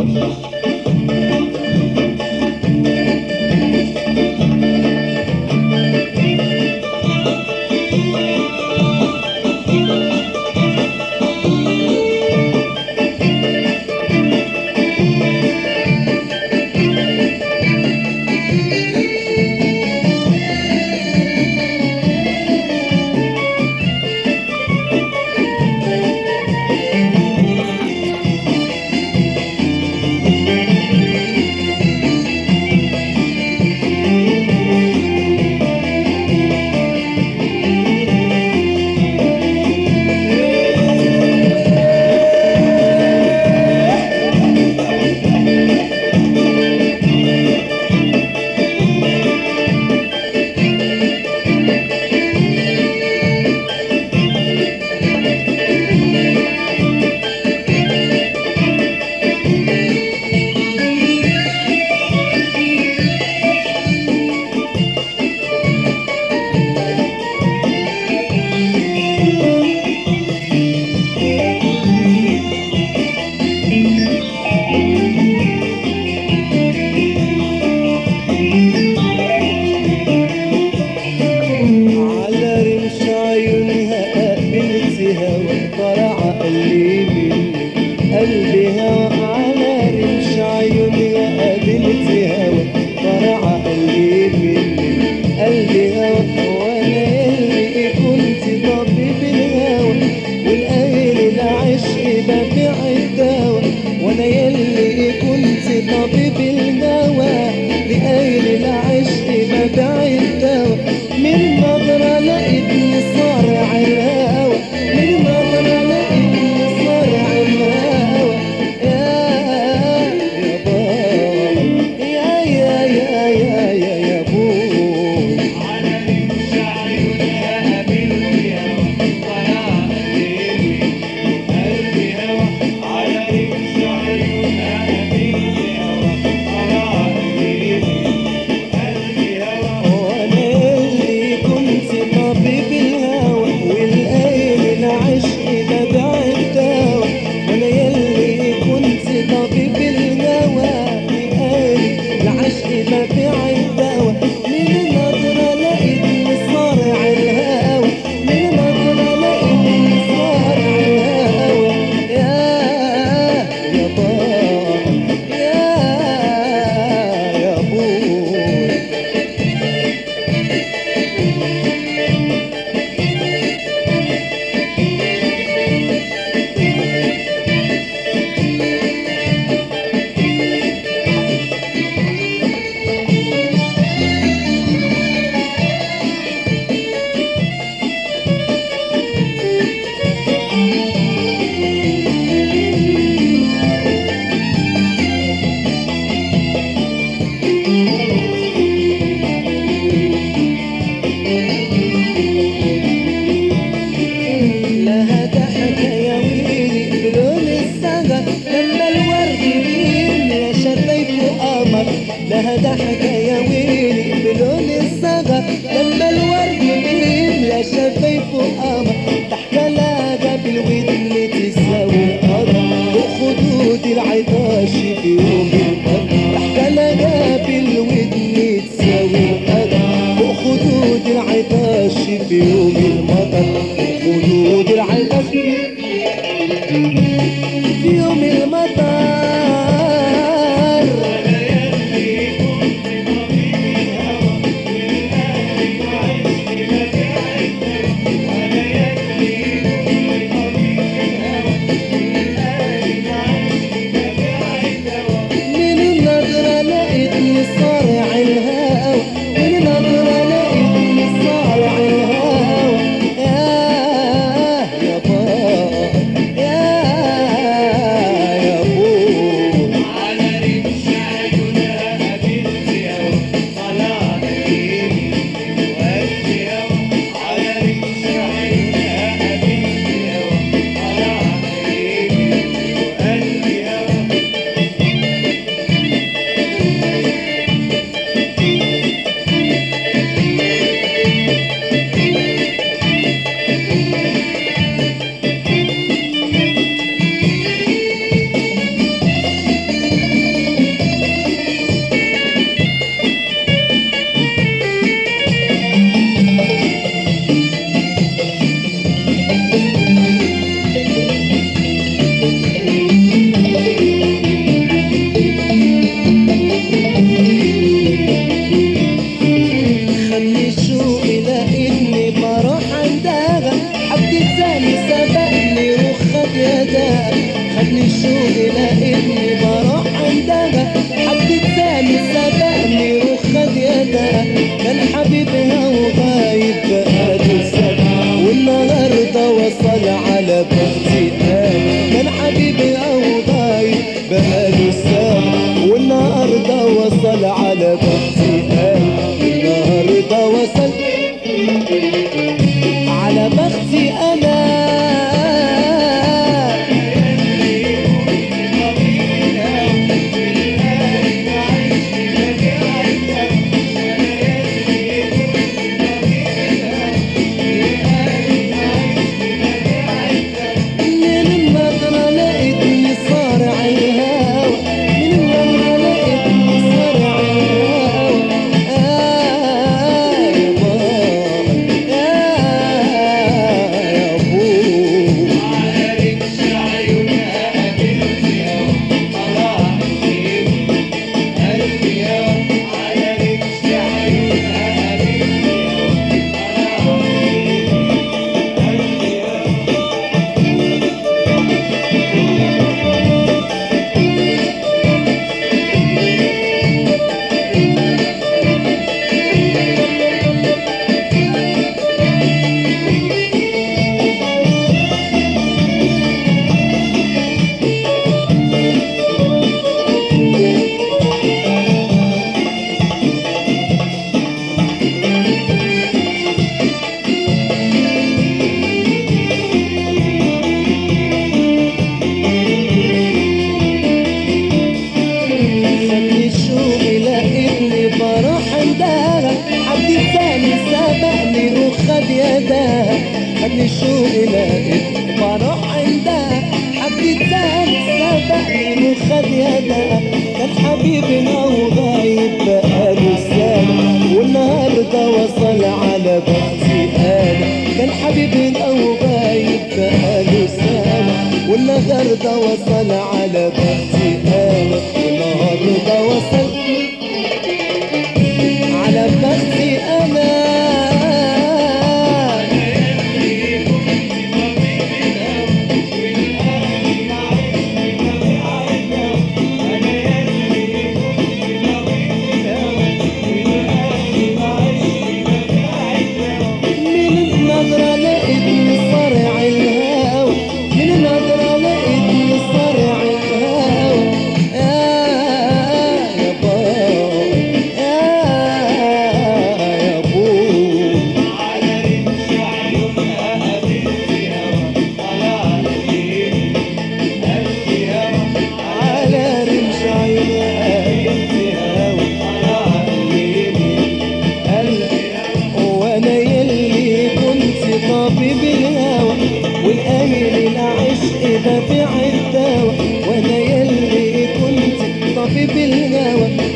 على رمش عيونها قابلت هوا طلع قلبي مني قلبي هوا على رمش عيونها قابلت هوا طلع قلبي مني قلبي هوا وانا اللي كنت طبيب الهوى والقايل العشق ببيع الدواء وانا يلي كنت طبيب الهوى لقايل العشق ببيع الدواء من نظرة لقيتني صارع الهوى من نظرة لقيتني صارع الهوى يا يا بابا يا يا يا يا يا يا بوي على رمش عيونها قابلت هوا طلع قلبي قلبي هوا على رمش عيونها قابلت هوا طلع قلبي قلبي هوا وانا اللي كنت طبيب الهوى والقايل العشق ببيع الدواء وانا يلي كنت طبيب الهوى والقايل العشق ببيع الدواء من نظرة لقيتني صارع الهوى من نظرة لقيتني صارع الهوى يا يا بابا يا يا بوي لها ضحكة يا ويلي بلون السهر لما الورد يملى شفايفه قمر لها ضحكة يا ويلي بلون السهر لما الورد يملى شفايفه قمر ضحكة لها بالودن تساوي القمر وخدود العطاش في يوم القدر ضحكة لها بالودن تساوي القدر وخدود العطاش في يوم المطر خدود العطاش في يوم المطر من وصل على بختي انا النهارده وصل على بختي انا من النظرة لقيتني صارع الهوى من النظرة لقيتني صارع الهوى آه يا بابا آه يا أبوه خدني شوقي لقيتني بروح عندها حد تاني سبقني وخد يدها خدني شوقي لقيتني بروح عندها حد تاني سبقني وخد يدها كان حبيبنا وغايب بقاله سنة والنهارده وصل على بختي انا كان حبيبنا وغايب بقاله سنة والنهارده وصل على بختي انا والنهارده وصل على بختي انا من النظرة لقيتني صارع الهوى من النظرة لقيتني صارع الهوى آه يا بابا آه يا أبوه على رمش عينها بنت هوى قلبي وانا يلي كنت طبيب الهوى والامل العشق ببيع الدواء وانا يلي كنت طبيب الهوى